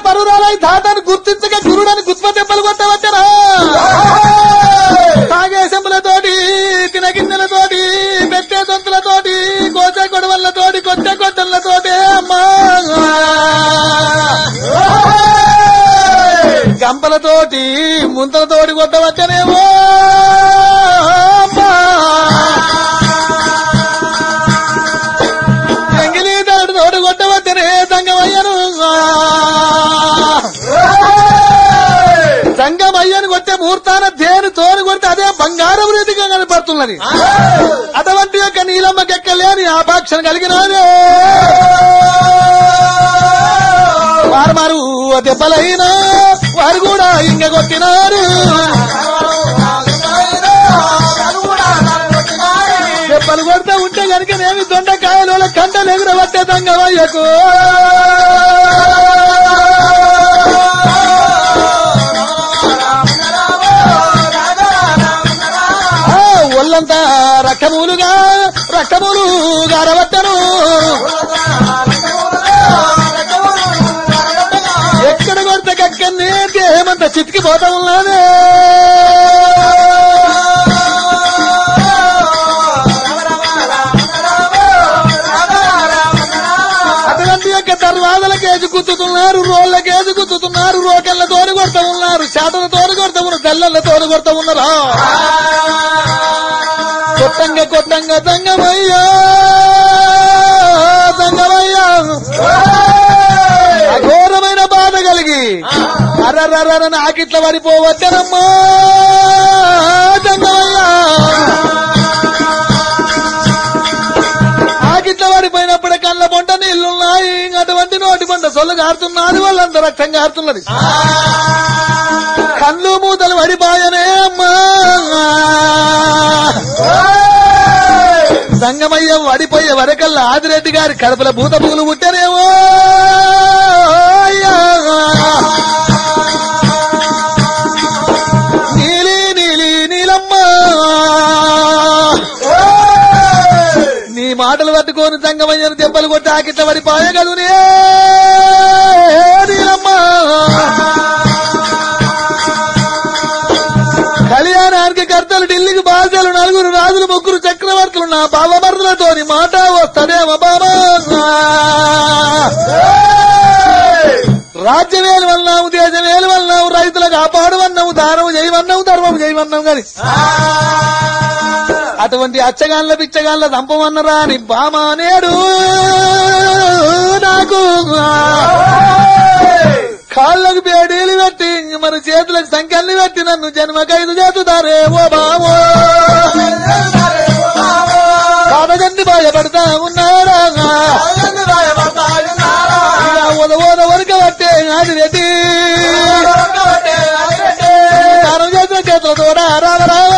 మరురాలై తాతను గుర్తించక గురుడని గుత్మ దెబ్బలు కొట్టవచ్చరా తాగే సెంబులతోటి తినగిన్నెలతోటి పెట్టే దొంతులతోటి కోచే గొడవలతోటి కొచ్చే కొట్టలతోటి అమ్మా గంపలతోటి ముంతలతోటి కొట్టవచ్చనేమో అమ్మా ఎంగిలి దాడు తోడు కొట్టవచ్చనే సంగమయ్యను సంగమయ్యను కొట్టే ముహూర్తాన దేని తోడు కొడితే అదే బంగారం రీతిగా కనపడుతున్నది అటువంటి యొక్క నీలమ్మకి ఎక్కలేని ఆపాక్షణ కలిగినదే వారు మారు దెబ్బలైనా వారు కూడా ఇంక కొట్టినారు దెబ్బలు కొడితే ఉంటే కనుక నేను దొండకాయలు కంటలు ఎగురబట్టే దంగమయ్యకు ఆ, ఒళ్ళంతా రక్తములుగా రక్తములు గారబట్టను ఎక్కడ కొడితే కక్కనే దేహమంతా చితికిపోతా ఉన్నదే అటువంటి యొక్క దర్వాదలకేసి గుర్తుతున్నారు రోళ్ళకేసి గుర్తుతున్నారు రోకళ్ళ తోడు కొడతా ఉన్నారు శాతల తోడు కొడతా ఉన్నారు దల్లల తోడు కొడతా ఉన్నారా కొట్టంగా కొట్టంగా తంగమయ్యా తంగమయ్యా అఘోరమైన బాధ కలిగి అర్రర్రర్ర నాకిట్ల పడిపోవచ్చనమ్మా తంగమయ్యా ఆకిట్ల పడిపోయినప్పుడే కళ్ళ పొంట నీళ్లున్నాయి అటువంటి నోటి పంట సొల్లు కారుతున్నది వాళ్ళంతా రక్తం కారుతున్నది కళ్ళు మూతలు పడిపోయనే అమ్మా సంగమయ్య వడిపోయే వరకల్లా ఆదిరెడ్డి గారి కడుపుల భూత పూలు పుట్టనేమో అయ్యా. నీలి నీలి నీలమ్మ నీ మాటలు పట్టుకొని సంగమయ్యను దెబ్బలు కొట్టి ఆకిట్ల పడిపోయే కదునే నీలమ్మ కళ్యాణానికి కర్తలు ఢిల్లీకి బాధ్యులు నలుగురు రాజులు ముగ్గురు చక్రవర్తులు నా బావమరులతోని మాట వస్తదేమ బాబా రాజ్యమేలు వన్నాము దేశమేలు వన్నాము రైతులకు కాపాడవన్నాము దానము చేయమన్నాము ధర్మము చేయమన్నాము గాని అటువంటి అచ్చగాళ్ళ పిచ్చగాళ్ళ దంపమన్నరా అని బామా నేడు నాకు కాళ్ళకు బేడీలు పెట్టి మన చేతులకు సంఖ్యల్ని పెట్టి నన్ను జన్మకైదు చేతుతారే ఓ బావో కాదజండి భయపడతా ఉన్నారా ఇలా ఓద ఓద వరక పట్టే అది రెడ్డి దానం చేసిన చేతులతో రావ రావ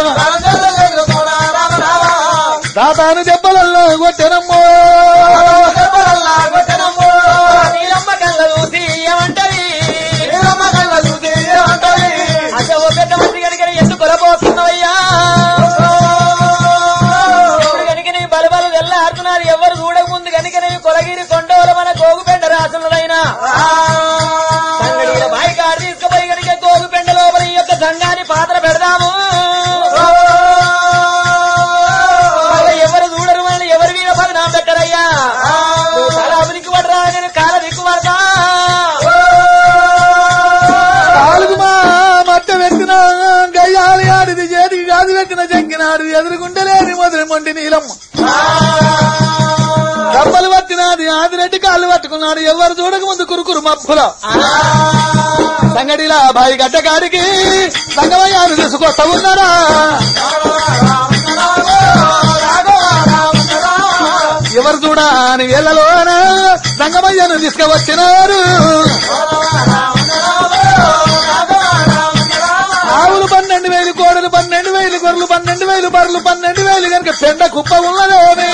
తాతాను దెబ్బలల్లో కొట్టెనమ్మో నీలమ్మ కళ్ళ చూసి ఏమంటది అసలు ఒక పెద్ద మంది కనుక ఎందుకు కొలపోతున్నావయ్యా ఇప్పుడు కనుక నీ బలబలు వెళ్ళాడుతున్నారు ఎవరు చూడక ముందు కనుక నీ కొలగిరి కొండవల మన గోగుపెండ రాసులైనా సంగడిల బాయి కారు తీసుకుపోయి కనుక గోగుపెండ లోపల ఈ యొక్క సంఘాన్ని పాత్ర పెడదాము మళ్ళీ ఎవరు చూడరు మళ్ళీ ఎవరి మీద పదనాం పెట్టరయ్యా నువ్వు తల అభినికి పడరా నేను కాల దిక్కు పడతా కాలుగు మా మట్ట పెట్టిన గయ్యాలి ఆడిది చేతికి గాజు పెట్టిన చెక్కినాడు ఎదురుకుంటలేని మొదలు మొండి నీలమ్మ దెబ్బలు పట్టినాది ఆదిరెడ్డి కాళ్ళు పట్టుకున్నాడు ఎవరు చూడక ముందు కురుకురు మబ్బుల సంగడిలా బాయి గడ్డ కాడికి సంగమయ్యాను తీసుకొస్తా ఉన్నారా ఎవరు చూడా అని వేళ్ళలోన సంగమయ్యను తీసుకువచ్చినారు ఆవులు పన్నెండు వేలు కోడలు పన్నెండు వేలు గొర్రెలు పన్నెండు వేలు బర్రెలు పన్నెండు వేలు కనుక పెండ కుప్ప ఉన్నదేమి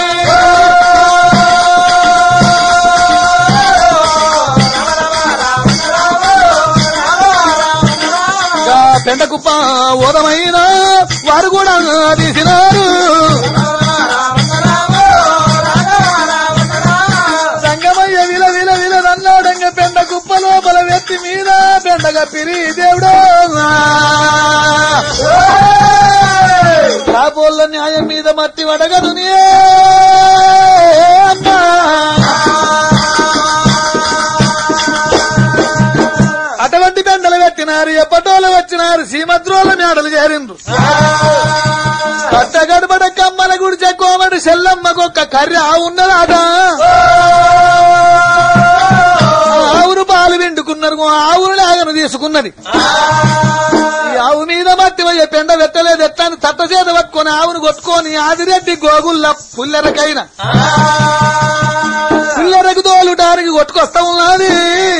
ఇంకా పెండ కుప్ప ఓదమైన వారు కూడా తీసినారు సంగమయ్య విల విల విల నన్నాడంగ పెండ కుప్ప లోపల పిరి దేవుడు కాబోళ్ళ న్యాయం మీద మట్టి వడగదు అటువంటి బెండలు పెట్టినారు ఎప్పటోలు వచ్చినారు సీమద్రోల మేడలు చేరిండ్రు కట్టగడబడ కమ్మల గుడిచే కోమడి సెల్లమ్మకు ఒక్క కర్ర ఉన్నదాట ఆవును పాలు వెండుకున్నారు ఆవును లాగను తీసుకున్నది ఈ ఆవు మీద మట్టి పోయే పెండ వెత్తలేదు ఎట్లని తట్ట చేత పట్టుకొని ఆవును కొట్టుకొని ఆదిరెడ్డి గోగుల్ల పుల్లెరకైన పుల్లెరకు తోలుటానికి కొట్టుకొస్తా ఉన్నది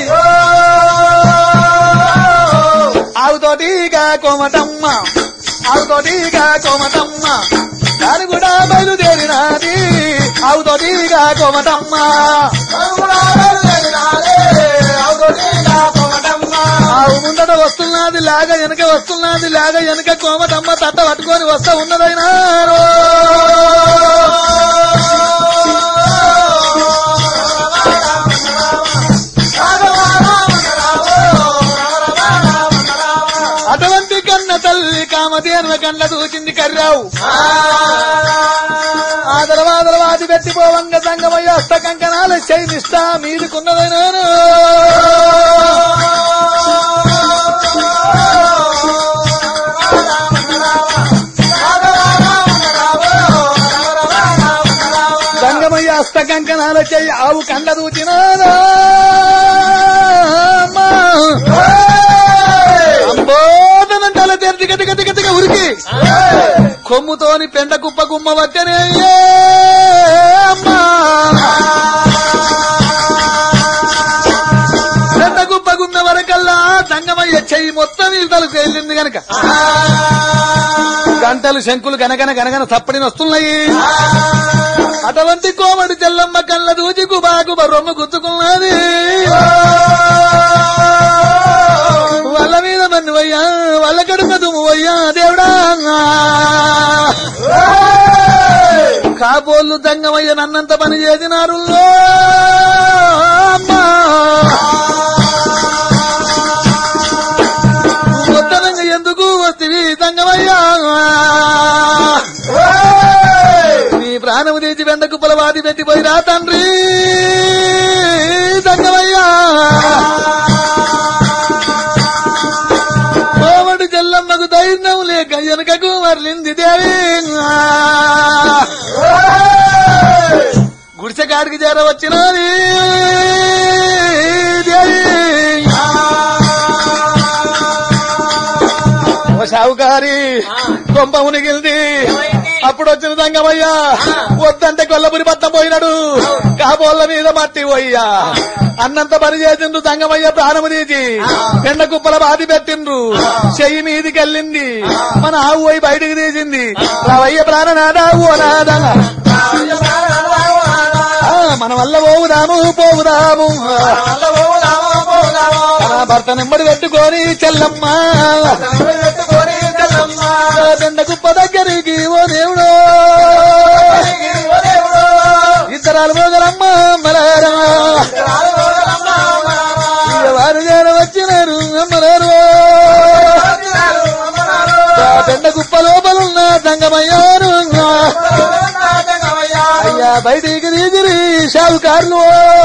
ఆవుతోటిగా కోమటమ్మ ఆవుతోటిగా కోమటమ్మ దాని కూడా బయలుదేరినది ఆవుతోటిగా కోమటమ్మ ఆవు ముందట వస్తున్నది లాగ వెనక వస్తున్నది లాగ వెనక కోమటమ్మ తట్ట పట్టుకొని వస్తా ఉన్నదైనా అటువంటి కన్న తల్లి కామధేనువ కండ్ల దూచింది కర్రావు ఆ తర్వాత వాది పెట్టిపోవంగ సంగమయ్య అష్ట కంకణాల శైనిష్ట మీదికున్నదైనాను సంగమయ్య అష్ట కంకణాల చెయ్యి ఆవు కండ్ల దూచినాదా అంబోదనంటాల తెరిచి గతి గతి గతిగా ఉరికి కొమ్ముతోని పెండ కుప్ప గుమ్మ వచ్చనే అమ్మా పెండ కుప్ప గున్న వరకల్లా దంగమయ్య చెయ్యి మొత్తం ఇతలకు వెళ్ళింది గనక గంటలు శంకులు గనగన గనగన తప్పడిని వస్తున్నాయి అటువంటి కోమడి తెల్లమ్మ కళ్ళ దూచి గుబాకు రొమ్ము గుర్తుకున్నది వాళ్ళ మీద మన్ను అయ్యా వాళ్ళ కడుపు దుమ్ము అయ్యా దేవుడా కాబోళ్ళు దంగమయ్య నన్నంత పని చేసినారు అమ్మా మొత్తనంగా ఎందుకు వస్తివి దంగమయ్యా నీ ప్రాణము తీసి వెండ కుప్పల వాది పెట్టిపోయిరా తండ్రి దంగమయ్యా కోమటి చెల్లమ్మకు ధైర్యం లేక వెనకకు మరలింది దేవి గుడిసె కాడికి చేర వచ్చినది దేవి ఓ షావుకారి కొంప మునిగిల్ది అప్పుడు వచ్చిన సంగమయ్యా వద్దంటే కొల్లపురి పట్టం పోయినాడు కాబోళ్ళ మీద మట్టి పోయ్యా అన్నంత పని చేసిండ్రు సంగమయ్య ప్రాణము తీసి ఎండ కుప్పల బాధి పెట్టిండ్రు చెయ్యి మీదికి వెళ్ళింది మన ఆవు పోయి బయటికి తీసింది రావయ్య ప్రాణనాదా ఓ నాదా ఆ, మన వల్ల పోవుదాము పోవుదాము మన భర్త నెమ్మడి పెట్టుకొని చెల్లమ్మ ఎండ కుప్ప దగ్గరికి ఓ దేవుడు ఇద్దరాలు మోగలమ్మ మలారా వారు నేను వచ్చినారు అమ్మలారు పెండ కుప్ప లోపలున్న దంగమయ్యారు అయ్యా బయటికి తీసిరి షావుకారులు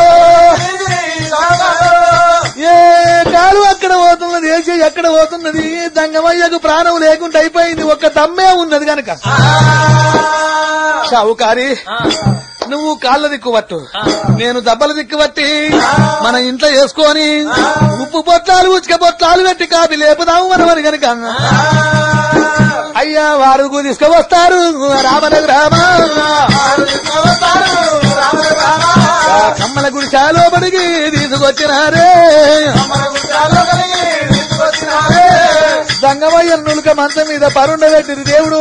ఏ కాలు అక్కడ పోతున్నది ఏ చెయ్యి ఎక్కడ పోతున్నది దంగమయ్యకు ప్రాణం లేకుండా అయిపోయింది ఒక్క దమ్మే ఉన్నది గనక షావుకారి నువ్వు కాళ్ళ దిక్కువట్టు నేను దెబ్బల దిక్కువట్టి మన ఇంట్లో వేసుకొని ఉప్పు పొట్లాలు ఉచిక పొట్లాలు పెట్టి కాపీ లేపుదాము మనమని గనుక అయ్యా వారు తీసుకువస్తారు రామనగ రామ కమ్మల గుడి చాలోబడికి తీసుకొచ్చినారే సంగమయ్య నులుక మంచం మీద పరుండబెట్టిరు దేవుడు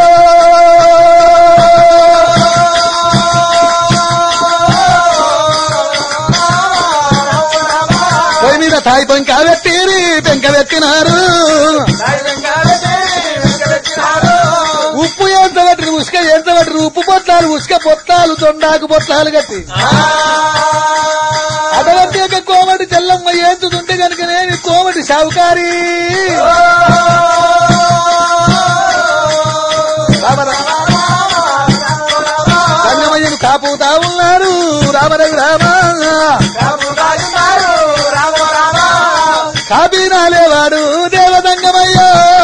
పొయ్యి మీద తాయి పెంక పెట్టిరి పెంక పెట్టినారు ఉప్పు ఎంత పట్టిరు ఉసుక ఎంత పట్టిరు ఉప్పు పొట్లాలు ఉసుక పొట్లాలు తొండాకు పొట్లాలు కట్టి అటువంటి యొక్క కోమటి తెల్లమ్మ ఏంచుతుంటే కనుక నేను కోమటి వచ్చింది షావుకారి రంగమయ్యను కాపుతా ఉన్నారు రామరవి రామ కాపీనాలేవాడు దేవదంగమయ్యో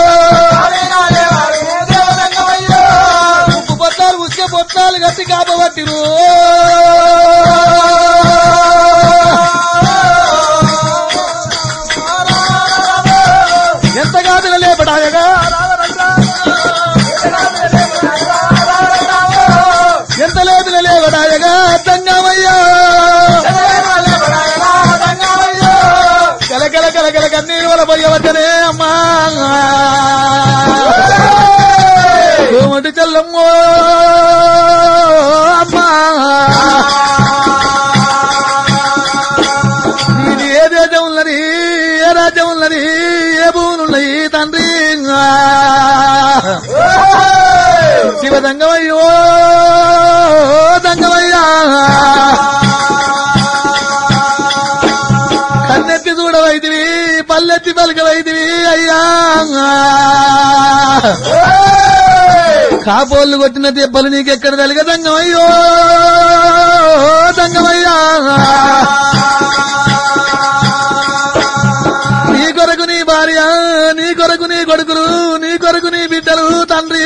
ఉప్పు పొత్తాలు ఉసుక పొత్తాలు కట్టి కాపబట్టిరు ఎంత గాజుల లేపడాయగా ఎంత లేదుల లేవడాయగా దంగమయ్యో కలకల కలకల కన్నీరు వల పోయవచ్చనే అమ్మా కోమటి చెల్లమ్మో అమ్మా నీది ఏ దేశం ఉన్నది ఏ రాజ్యం ఉన్నది ఏ భూములు ఉన్నాయి తండ్రి శివ దంగమయ్యో దంగమయ్యా కన్నెత్తి చూడవైతివి పల్లెత్తి పలకవైతివి అయ్యా కాపోళ్ళు కొట్టిన దెబ్బలు నీకెక్కడ తలిగ దంగమయ్యో దంగమయ్యా నీ కొరకు నీ భార్య నీ కొరకు నీ కొడుకులు నీ కొరకు నీ బిడ్డలు తండ్రి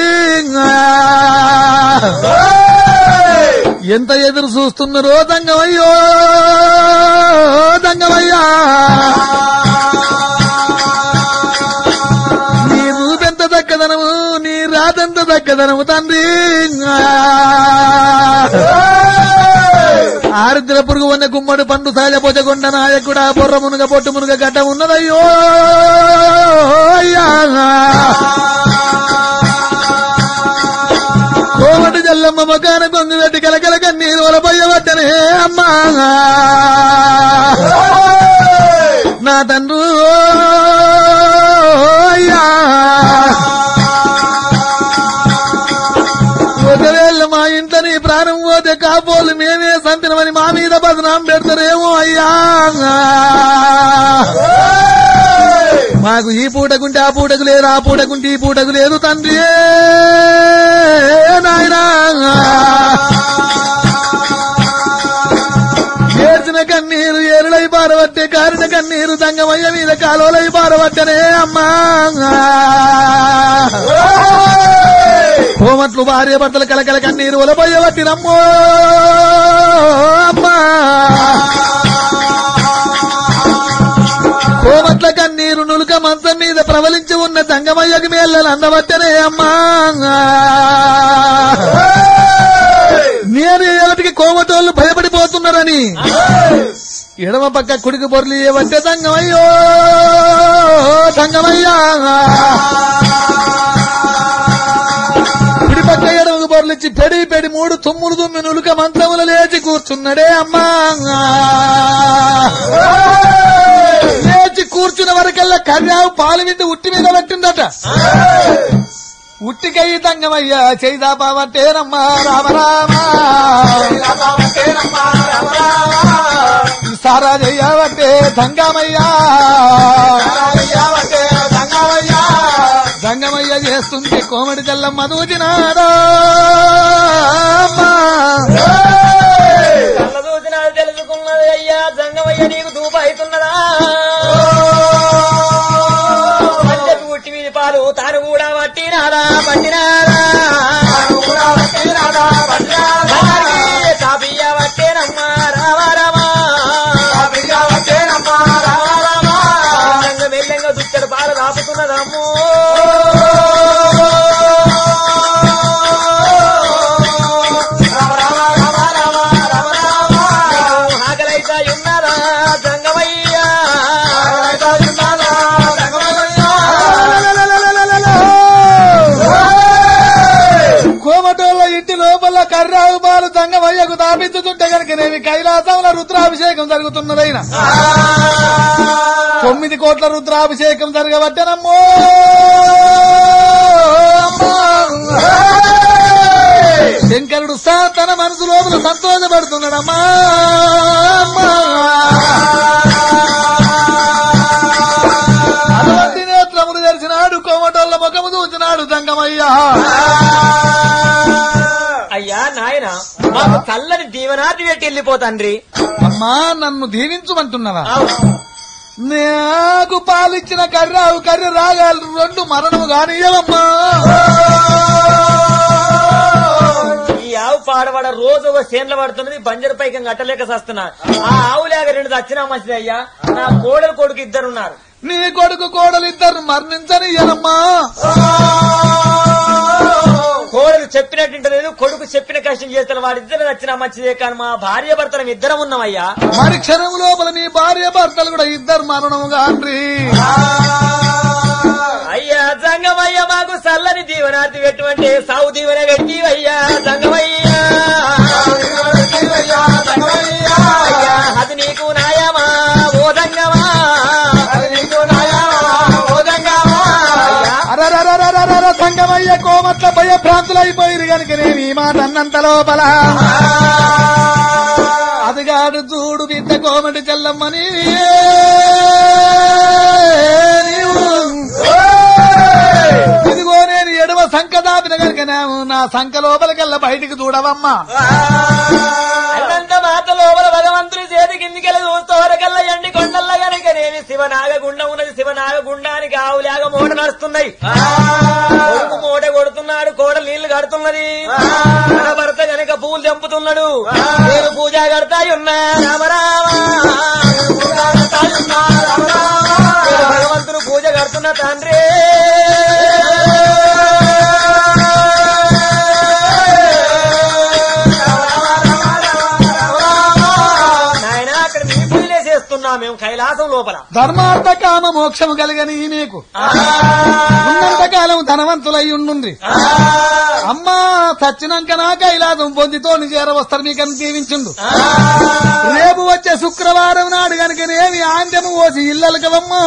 ఎంత ఎదురు చూస్తున్నారో దంగమయ్యో దంగమయ్యా నీ రూపెంత దక్కదనము నీ రాతంత దక్కదనము తండ్రి ఆరుద్ర పురుగు వన్న గుమ్మడి పండు సహజ పొచగొండ నాయకుడా బొర్ర మునుగ పొట్టు మునుగ గడ్డ ఉన్నదయ్యో అయ్యా కోమటి జల్లమ్మ మకాన కొంగు పెట్టి కలకల కన్నీరు వలపోయవద్దనే అమ్మా నా తండ్రు అయ్యా ఒకవేళ మా ఇంట్లో నీ ప్రాణం పోతే కాపోలు మేమే సంతినమని మా మీద బదనాం పెడతారేమో అయ్యా మాకు ఈ పూటకుంటే ఆ పూటకు లేదు ఆ పూటకుంటే ఈ పూటకు లేదు తండ్రి నాయనా ఏడ్చిన కన్నీరు ఏరులై పారబట్టే కారిన కన్నీరు దంగమయ్య మీద కాలువలై పారబట్టనే అమ్మా కోమట్లు భార్య భర్తలు కలకల కన్నీరు ఒలపోయబట్టి రమ్మో అమ్మా కోమట్ల కన్నీరు నులుక మంచం మీద ప్రవలించి ఉన్న దంగమయ్యకి మేళ్ళలు అందబట్టనే అమ్మా నేను ఎవరికి కోమటోళ్ళు భయపడిపోతున్నారని ఎడమ పక్క కుడికి బొర్లి ఏవంటే దంగమయ్యో దంగమయ్యా కుడి పక్క ఎడమకు బొర్లిచ్చి పెడి పెడి మూడు తుమ్ములు తుమ్మి నులుక మంత్రములు లేచి కూర్చున్నాడే అమ్మా లేచి కూర్చున్న వరకల్లా కర్యావు పాలు విండి ఉట్టి మీద పెట్టిందట ఉట్టికై దంగమయ్యా చేదాపావట్టేనమ్మా రామ రామ సారా చెయ్యవట్టే దంగమయ్యా దంగమయ్య చేస్తుంటే కోమడి తెల్లమ్మ దూచినాడా అమ్మా. కళ్ళ చూసినాడు తెలుసుకున్నది అయ్యా జంగమయ్య నీకు దూప అవుతున్నదా పంచకు ఉట్టి మీద పాలు తాను కూడా పట్టినాడా పట్టినాడా బంగారికి కాపియ్య పట్టేనమ్మా రావా రామా రంగ మెల్లంగా దుచ్చడు పాలు రాపుతున్నదమ్మో ఆకలైతా ఉన్నారా జంగమయ్యా కోమటోళ్ళ ఇంటి లోపల కర్రావు బాలు దంగమయ్యకు తాపించుతుంటే కనుకనేవి కైలాసంలో రుద్రాభిషేకం జరుగుతున్నదైన తొమ్మిది కోట్ల రుద్రాభిషేకం జరగబట్టనమ్మో అమ్మా. శంకరుడు సా తన మనసు లోపల సంతోషపడుతున్నాడమ్మా అమ్మా. అయ్యా నాయన మాకు చల్లని దీవనాతి పెట్టి వెళ్ళిపోతండ్రి అమ్మా నన్ను దీవించమంటున్నావా అవును. నాకు పాలిచ్చిన కర్రావు కర్ర రాగాలు రెండు మరణము కానియవమ్మా ఈ ఆవు పాడబడ రోజు ఒక చేన్ల పడుతున్నది బంజరు పైకి కట్టలేక సస్తున్నా ఆ ఆవు లేక రెండు దచ్చినా మంచిది అయ్యా నా కోడలు కొడుకు ఇద్దరున్నారు నీ కొడుకు కోడలిద్దరు మరణించనియనమ్మా కోడలు చెప్పినట్టు లేదు కొడుకు చెప్పిన కష్టం చేస్తారు వాడిద్దరు వచ్చినా మంచిదే కానీ మా భార్య భర్తలం ఇద్దరం ఉన్నామయ్యా మరి క్షణం లోపల నీ భార్య భర్తలు కూడా ఇద్దరు మరణము కాండ్రి అయ్యా జంగమయ్య మాకు చల్లని దీవనాతి పెట్టుమంటే సావు దీవెన పెట్టివయ్యా జంగమయ్యా అయ్యా అది నీకు నాయమా ఓ జంగమా అయ్యా, అరరరరరరర సంగమయ్య కోమట్ల భయ భ్రాంతులైపోయిరు గనుక నేను ఈ మాట అన్నంత లోపల అదిగాడు చూడు బిడ్డ కోమటి చెల్లమ్మని నీవు ఇదిగో నేను ఎడవ సంక దాపిన గనుక నేను నా సంక లోపలికెళ్ళ బయటికి చూడవమ్మా అన్నంత మాత లోపల భగవంతుని చేతి కిందికెళ్ళి చూస్తోరకల్లా ఎండి కొండల్ల గనకనేమి శివనాగగుండం ఉన్నది శివనాగగుండానికి ఆవులాగా మూట నడుస్తున్నాయి కొడుకు మూట కొడుతున్నాడు కోడ నీళ్లు కడుతున్నది తన భర్త గనక పూలు తెంపుతున్నాడు నేను పూజ కడతాయి ఉన్నా రామరామ నేను భగవంతుడు పూజ కడుతున్న తండ్రి నాయన అక్కడ మీ పూజలే చేస్తున్నా మేము కైలాసం లోపల ధర్మార్థ కామ మోక్షము కలిగని నీకు ఉన్నంత కాలం ధనవంతులై ఉండుండ్రి అమ్మా చచ్చినాక నా కైలాసం పొందితో చేరవస్తారు మీకని దీవించుండు రేపు వచ్చే శుక్రవారం నాడు గనుకనేమి ఆంద్యము పోసి ఇల్లలకవమ్మా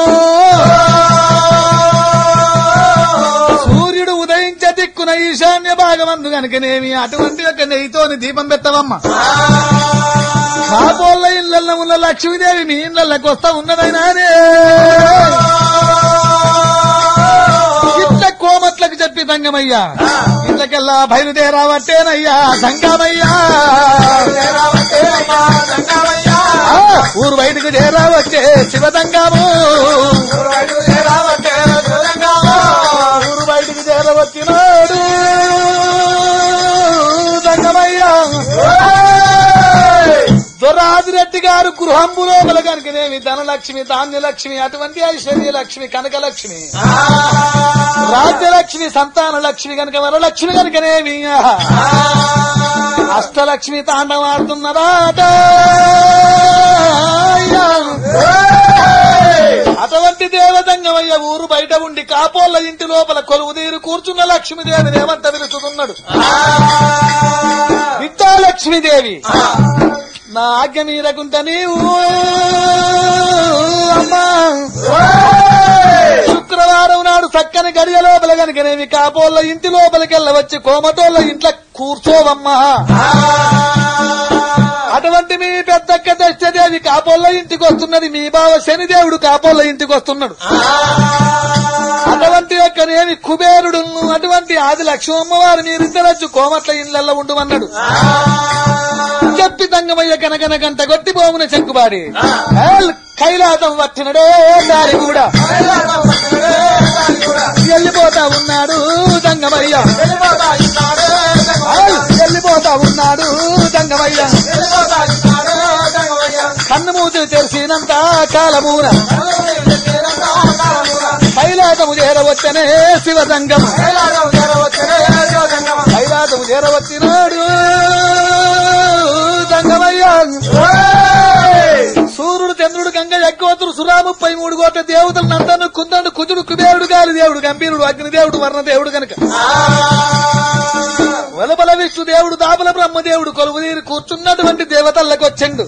సూర్యుడు ఉదయించే దిక్కున ఈశాన్య భాగమందు గనుకనేమి అటువంటి యొక్క నెయ్యితోని దీపం పెట్టవమ్మా కాబోళ్ళ ఇళ్లలో ఉన్న లక్ష్మీదేవి మీ ఇళ్లకి వస్తా ఉన్నదైనానే ఇట్ల కోమట్లకు చెప్పి తంగమయ్యా ఇట్లకెల్లా బయలుదేరావట్టేనయ్యా సంగమయ్యా ఆ, ఊరు బయటకు చేరావచ్చే శివదంగము ఊరు బయటకు చేరవచ్చినాడు దంగమయ్యా దొరాదిరెడ్డి గారు గృహంబు లోపల కనుకనేమి ధనలక్ష్మి ధాన్యలక్ష్మి అటువంటి ఐశ్వర్య లక్ష్మి కనకలక్ష్మి రాజ్యలక్ష్మి సంతాన లక్ష్మి కనుక వరలక్ష్మి కనుకనేమి అష్టలక్ష్మి తాండవాడుతున్నదాట అటువంటి దేవతంగమయ్య ఊరు బయట ఉండి కాపోళ్ళ ఇంటి లోపల కొలువు తీరు కూర్చున్న లక్ష్మీదేవిని ఏమంట పిలుచుతున్నాడు ఇట్టా లక్ష్మీదేవి నా ఆజ్ఞ మీరకుంట నీవు అమ్మా శుక్రవారం నాడు చక్కని గడియ లోపల కనుకనేవి కాపోళ్ళ ఇంటి లోపలికెళ్ళ వచ్చి కోమటోళ్ళ ఇంట్లో కూర్చోవమ్మా అటువంటి మీ పెద్దక్క దశదేవి కాపోళ్ళ ఇంటికి వస్తున్నది మీ బావ శనిదేవుడు కాపోళ్ళ ఇంటికి వస్తున్నాడు అటువంటి యొక్క నేమి కుబేరుడు అటువంటి ఆది లక్ష్మమ్మ వారు మీరిద్దరొచ్చు కోమట్ల ఇళ్లలో ఉండమన్నాడు చెప్పి తంగమయ్య కనకన గంట కొట్టి బోమున చెక్కుబాడి ఏల్ కైలాసం వచ్చినడే దారి కూడా వెళ్ళిపోతా ఉన్నాడు తంగమయ్య ఏల్ వెళ్ళిపోతా ఉన్నాడు తంగమయ్య కన్ను మూతి తెరిచినంత కాలమూన కైలాసము చేరవచ్చనే శివదంగము కైలాసము చేరవచ్చినాడు దంగమయ్య సూర్యుడు చంద్రుడు గంగ యజ్ఞోతుడు సురా ముప్పై మూడు కోట్ల దేవతలు నందను కుందను కుజుడు కుబేరుడు గాలి దేవుడు గంభీరుడు అగ్నిదేవుడు వర్ణదేవుడు గనుక వెలుపల విష్ణు దేవుడు దాపల బ్రహ్మదేవుడు కొలువు తీరి కూర్చున్నటువంటి దేవతలకు వచ్చిండు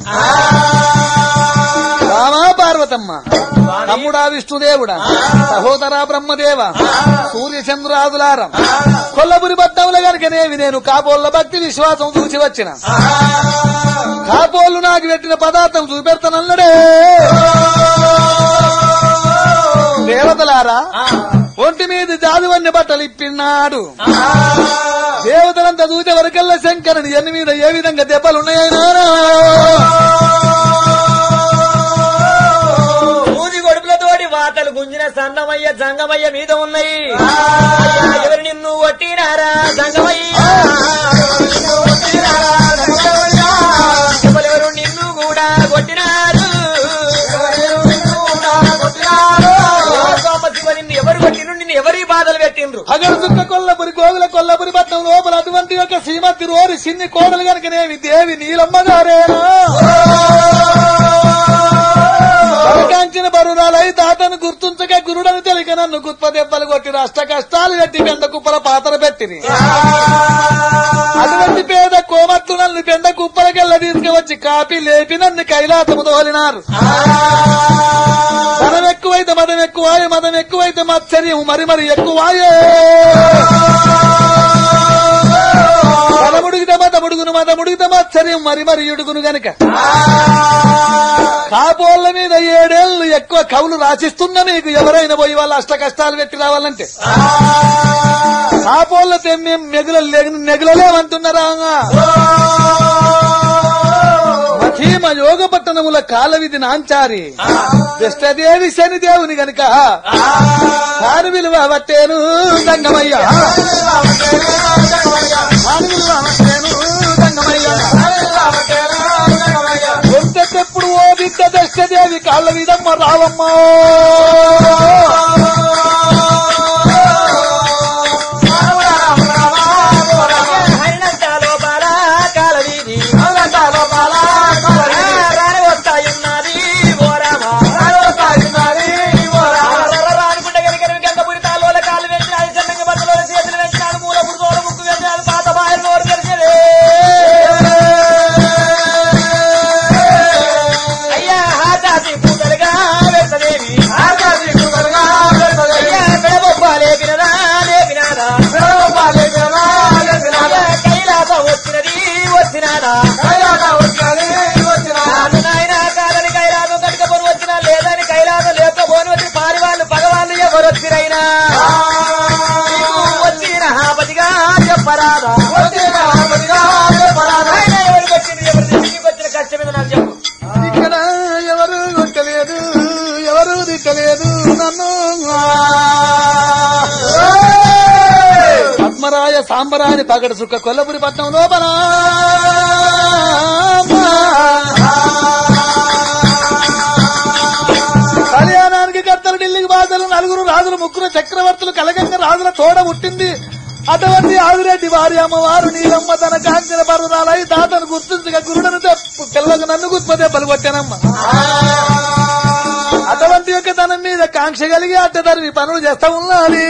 రామా పార్వతమ్మ తమ్ముడా విష్ణుదేవుడా సహోదరా బ్రహ్మదేవ సూర్య చంద్రాదులారం కొల్లపురి పట్టముల గనుకనేవి నేను కాపోళ్ళ భక్తి విశ్వాసం చూసి వచ్చిన కాపోళ్ళు నాకు పెట్టిన పదార్థం చూపెడతానన్నడే దేవతలారా ఒంటి మీద జాదువన్ని బట్టలు ఇప్పినాడు దేవతలంతా దూతే వరకల్లా శంకరుని ఎన్ని మీద ఏ విధంగా దెబ్బలు ఉన్నాయైనా ఊది గొడుపులతోటి వాతలు గుంజిన సన్నమయ్య జంగమయ్య మీద ఉన్నాయి అయ్యా, ఎవరు నిన్ను కొట్టినారా జంగమయ్య ఎవరెవరు నిన్ను కూడా కొట్టినారు సోమ శివ నిన్ను ఎవరు కొట్టిండ్రు నిన్ను ఎవరి బాధలు పెట్టిండ్రు అగరుచుక్క కొల్లపురి గోగుల కొల్లపురి పట్నం లోపల అటువంటి ఒక శ్రీమతి రోరి సిన్ని కోడలు గనుకనేమి దేవి నీలమ్మ గారేనా బలకాంచిన బరురాలై తాతను గుర్తుంచక గురుడని తెలిక నన్ను గుత్ప దెబ్బలు కొట్టి అష్ట కష్టాలు పెట్టి బెండ కుప్పల పాత్ర పెట్టిరి అటువంటి పేద కోమట్లు నన్ను బెండ కుప్పలకెళ్ళ తీసుకువచ్చి కాపీ లేపి నన్ను కైలాసము తోలినారు మదం ఎక్కువైతే మదం ఎక్కువాయే మదం ఎక్కువైతే మత్సర్యం మరి మరి ఎక్కువాయే మదముడిగితే మదముడుగును మదముడిగితే మత్సర్యం మరి మరి ఇడుగును గనుక కాపోళ్ళ మీద ఏడేళ్లు ఎక్కువ కవులు రాసిస్తున్నా మీకు ఎవరైనా పోయి వాళ్ళ అష్ట కష్టాలు పెట్టి రావాలంటే కాపోళ్ళ తెమ్మే మెగుల నెగులలేమంటున్నారా మహీమ యోగ పట్టణముల కాలవిధి నాంచారి కృష్ణదేవి శనిదేవుని గనుక కారు విలువ వట్టేను దంగమయ్య కారు విలువ వట్టేను దంగమయ్య ఒంటెప్పుడు ఓ బిడ్డ దశదేవి కాళ్ళ విధమ్మ రావమ్మ హరినంత లోపల కాలవీధి రాని వస్తాయున్నది ఓ రామా రానుకుంటే కనుక ఎంత పురితాలోల కాళ్ళు వెంచినాడు చెన్నంగా బట్టలో చేతులు వెంచినాడు మూల పురుగోలు ముక్కు వెంచినాడు పాత బాయలు నోరు తెరిచలే అయ్యా హాజాతి పూతలుగా వెళ్తదేవి అయ్యా పెడబొబ్బ లేపినదా లేపినాదా అయ్యా కైలాస వచ్చినది వచ్చినాదా నాన్న నాయన కాదని కైలాసం కట్టుకపోని వచ్చినా లేదని కైలాసం లేకపోని వచ్చి పారి వాళ్ళు పగవాళ్ళు ఎవరు వచ్చిరైనా నీకు వచ్చిన హాపతిగా చెప్పరాదా ఆయన ఎవరికి వచ్చింది ఎవరు నీకు వచ్చిన కష్టం మీద నాకు చెప్పు ఇక్కడ ఎవరు కొట్టలేదు ఎవరు తిట్టలేదు నన్ను పద్మరాయ సాంబరాని పగడ సుక్క కొల్లపురి పట్నం లోపల కళ్యాణానికి కర్తలు ఢిల్లీకి బాధలు నలుగురు రాజులు ముగ్గురు చక్రవర్తులు కలగంగా రాజుల తోడ పుట్టింది అటువంటి ఆదిరెడ్డి వారి అమ్మవారు నీలమ్మ తన కాంచిన పర్వతాలై తాతను గుర్తించగా గురుడను తెప్పు పిల్లలకు నన్ను గుర్తు దెబ్బలు కొట్టానమ్మ అటువంటి యొక్క తనం మీద కాంక్ష కలిగి అడ్డదారి పనులు చేస్తా ఉన్నది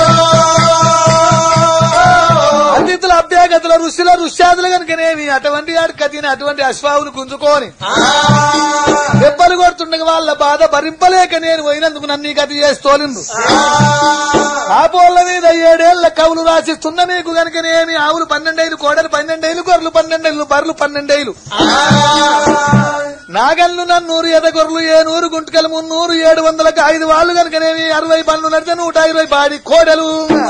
అతిథుల అభ్యాగతుల ఋషుల ఋష్యాదులు కనుకనేమి అటువంటి వాడి కథిన అటువంటి అశ్వావును గుంజుకొని దెబ్బలు కొడుతుండగా వాళ్ళ బాధ భరింపలేక నేను పోయినందుకు నన్ను ఈ గతి చేసి తోలిండు ఆపోళ్ళ మీద ఏడేళ్ల కవులు రాసిస్తున్న నీకు గనుకనేమి ఆవులు పన్నెండేలు కోడలు పన్నెండేలు గొర్రెలు పన్నెండేలు బర్రెలు పన్నెండేలు నాగళ్ళు నన్నూరు ఎదగొర్రెలు ఏ నూరు గుంటకలు మున్నూరు ఏడు వందలకు ఐదు వాళ్ళు కనుకనేవి అరవై పనులు నడితే నూట ఇరవై బాడి కోడలు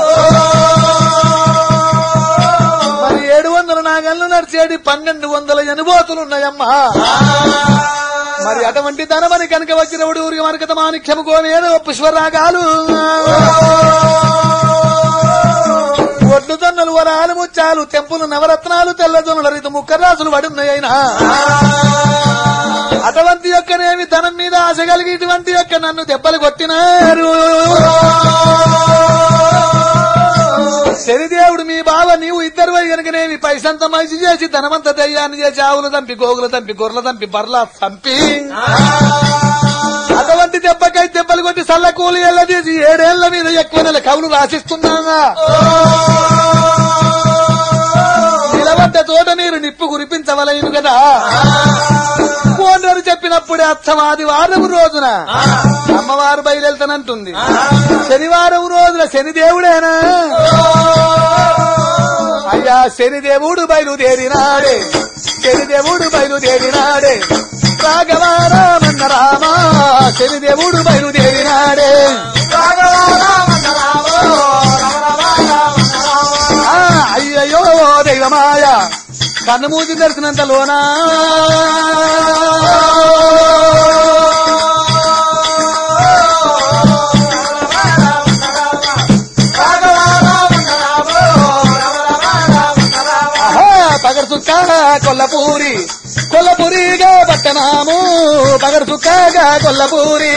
మరి ఏడు వందల నాగళ్ళు నడిచేది పన్నెండు వందల ఎనుబోతులు ఉన్నాయమ్మా మరి అటువంటి ధనమని కనుక వచ్చినప్పుడు ఊరికి మనకత మాణిక్యము కోనేరు పుష్పరాగాలు ఒడ్డు దన్నులు వరాలు ముచ్చాలు తెంపులు నవరత్నాలు తెల్లదొనుల రీతి ముక్కరాసులు పడున్నాయినా అటువంటి యొక్కనేమి ధనం మీద ఆశ కలిగి ఇటువంటి యొక్క నన్ను దెబ్బలు కొట్టినారు శనిదేవుడు మీ బావ నీవు ఇద్దరు పోయి కనుకనేమి పైసంత మంచి చేసి ధనమంత దయ్యాన్ని చేసి ఆవులు తంపి గోగులు తంపి గొర్రెలు తంపి బర్ల తంపి అటువంటి దెబ్బకై దెబ్బలు కొట్టి సల్ల కూలి ఎల్ల తీసి ఏడేళ్ల మీద ఎక్కువ నెల కవులు రాసిస్తున్నాగా నిలబడ్డ తోట నీరు నిప్పు కురిపించవలయను కదా కోనరు చెప్పినప్పుడే అచ్చం ఆదివారం రోజున అమ్మవారు బయలుదేరుతానంటుంది శనివారం రోజున శనిదేవుడేనా అయ్యా శనిదేవుడు బయలుదేరినాడే శనిదేవుడు బయలుదేరినాడే రాఘవారామన్న రామా శనిదేవుడు బయలుదేరినాడే మాయ కన్ను మూసి తెరిచినంత లోనా ఆహా, పగడు చుక్క కొల్లపూరి కొల్లపూరిగా పట్టణము పగడు చుక్కగా కొల్లపూరి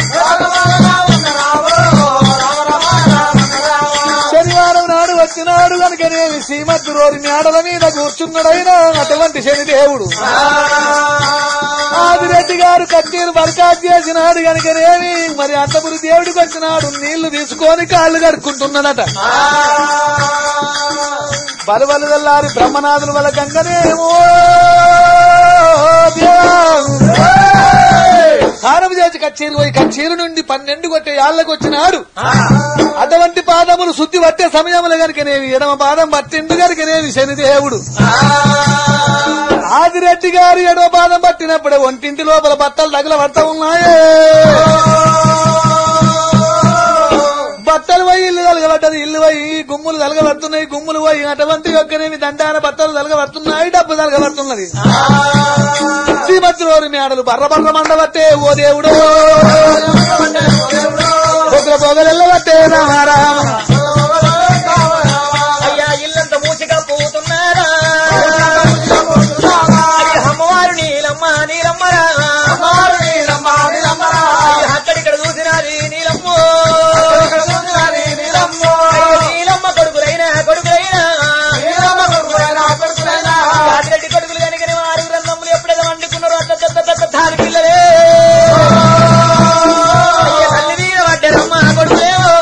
శనివారం నాడు వచ్చినాడు కనుకనేమి శ్రీమద్దు రోరి మేడల మీద కూర్చున్నాడైనా అటువంటి శనిదేవుడు ఆదిరెడ్డి గారు కట్టేరు బర్కాత్ చేసినాడు కనుకనేమి మరి అత్తపురి దేవుడికి వచ్చినాడు నీళ్లు తీసుకొని కాళ్ళు కడుక్కుంటున్నాడట బలబలు వెళ్ళారి బ్రహ్మనాథుల వల్ల గంగనేమో స్నానం చేసి కచ్చేరు పోయి కచ్చేరు నుండి పన్నెండు కొట్టే యాళ్ళకు వచ్చినాడు అటువంటి పాదములు శుద్ధి పట్టే సమయములు గనుకనేవి ఎడమ పాదం పట్టిండు గనుకనేవి శనిదేవుడు ఆదిరెడ్డి గారు ఎడమ పాదం పట్టినప్పుడే ఒంటింటి లోపల బట్టలు తగల పడతా ఉన్నాయే బట్టలు పోయి ఇల్లు తలగబడ్డది ఇల్లు పోయి గుమ్ములు తలగబడుతున్నాయి గుమ్ములు పోయి అటువంటి యొక్కనేవి దండాన బట్టలు తలగబడుతున్నాయి డబ్బు తలగబడుతున్నది శ్రీమతి మేడలు బర్ర బర్ర మండబట్టే ఓ దేవుడు పొగల పొగలెల్లబట్టే రామారామ అయ్యా ఇల్లంత మూసిగా పోతున్నారా అది అమ్మవారు నీలమ్మ నీలమ్మరా అయ్య, అక్కడిక్కడ చూసినాది నీలమ్మ అయ్య, నీలమ్మ కొడుకులైనా కొడుకులైనా రాజిరెడ్డి కొడుకులు కనుక ఆరు గ్రంథములు ఎప్పుడైతే వండుకున్నారో అట్ట పెద్ద పెద్ద తాలి పిల్లలే అయ్య, తల్లి మీద పడ్డారమ్మ కొడుకులేవో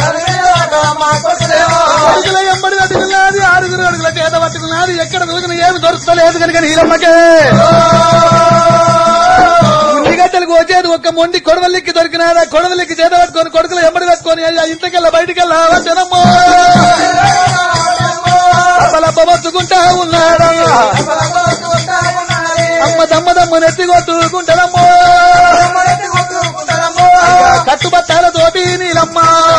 అడుగుల ఎంబడి పట్టుకున్నది ఆరుగురు అడుగుల చేత పట్టుకున్నది ఎక్కడ దూకిన ఏమి దొరుకుతలేదు కనుక నీలమ్మకే ఉల్లిగడ్డలకు వచ్చేది ఒక్క మొండి కొడవలికి దొరికినారా కొడవలికి చేత పట్టుకొని కొడుకులు ఎంబడి పెట్టుకొని అయ్యా ఇంతకెళ్ళ బయటికెళ్ళా వచ్చనమ్మో అప్పలప్పబొచ్చుకుంటా ఉన్నాడా అమ్మ దమ్మ దమ్మ నెత్తి కొట్టుకుంటారమ్మో కట్టుబట్టాలతోటి నీలమ్మ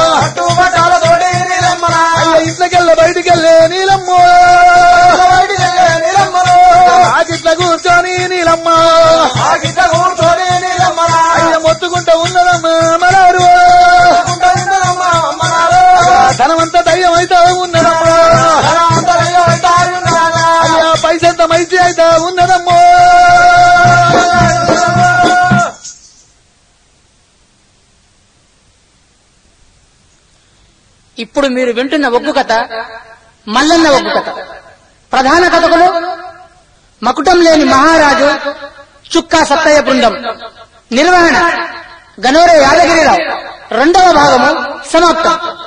అయ్య ఇంట్లోకెళ్ళ బయటికెళ్ళే నీలమ్మ ఆకిట్ల కూర్చొని నీలమ్మ అయ్య మొత్తుకుంటా ఉన్నదమ్మ మరారు ధనమంతా దయ్యం అయితే ఉన్నదమ్మా అయ్యా పైసంత మైచి అయితే ఉన్నదమ్మో ఇప్పుడు మీరు వింటున్న ఒగ్గు కథ మల్లన్న ఒగ్గు కథ ప్రధాన కథకులు మకుటం లేని మహారాజు చుక్కా సత్తయ్య బృందం నిర్వహణ గనోరే యాదగిరిరావు రెండవ భాగము సమాప్తం